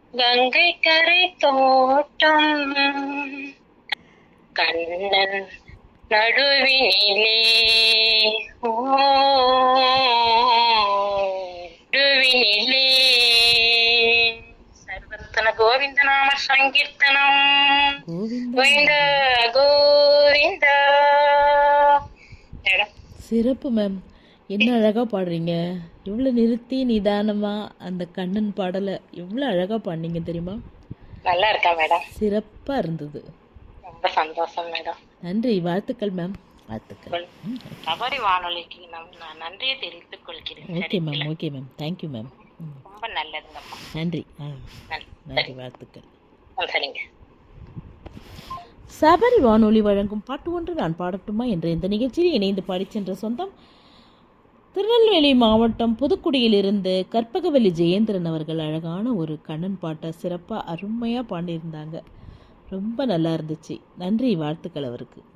கங்கை கரை தோட்டம் கண்ணன் நடுவினிலே ஓ நடுவினிலே சர்வத்தன கோவிந்த நாம சங்கீர்த்தனம் கோவிந்தா கோவிந்த கோவிந்த மேடம் சிறப்பு மேம் என்ன அழகாக பாடுறீங்க எவ்வளோ நிறுத்தி நிதானமாக அந்த கண்ணன் பாடலை எவ்வளோ அழகாக பாடினீங்க தெரியுமா நல்லா இருக்கா மேடம் சிறப்பாக இருந்தது ரொம்ப சந்தோஷம் மேடம் நன்றி வாழ்த்துக்கள் மேம் வாழ்த்துக்கள் ம், சபரி வானொலிக்கு நம் நான் நன்றியை தெரிவித்துக் கொள்கிறேன் okay ma'am okay ma'am thank you ma'am ம், ரொம்ப நல்லதுங்கம்மா நன்றி ஆ நன்றி நன்றி வாழ்த்துக்கள் ஆ, சரிங்க சபரி வானொலி வழங்கும் பாட்டு ஒன்று நான் பாடட்டுமா என்ற இந்த நிகழ்ச்சியில் இணைந்து பாடிச் சென்ற சொந்தம் திருநெல்வேலி மாவட்டம் புதுக்குடியிலிருந்து கற்பகவல்லி ஜெயேந்திரன் அவர்கள் அழகான ஒரு கண்ணன் பாட்டை சிறப்பாக அருமையாக பாடியிருந்தாங்க ரொம்ப நல்லா இருந்துச்சு நன்றி வாழ்த்துக்கள் அவருக்கு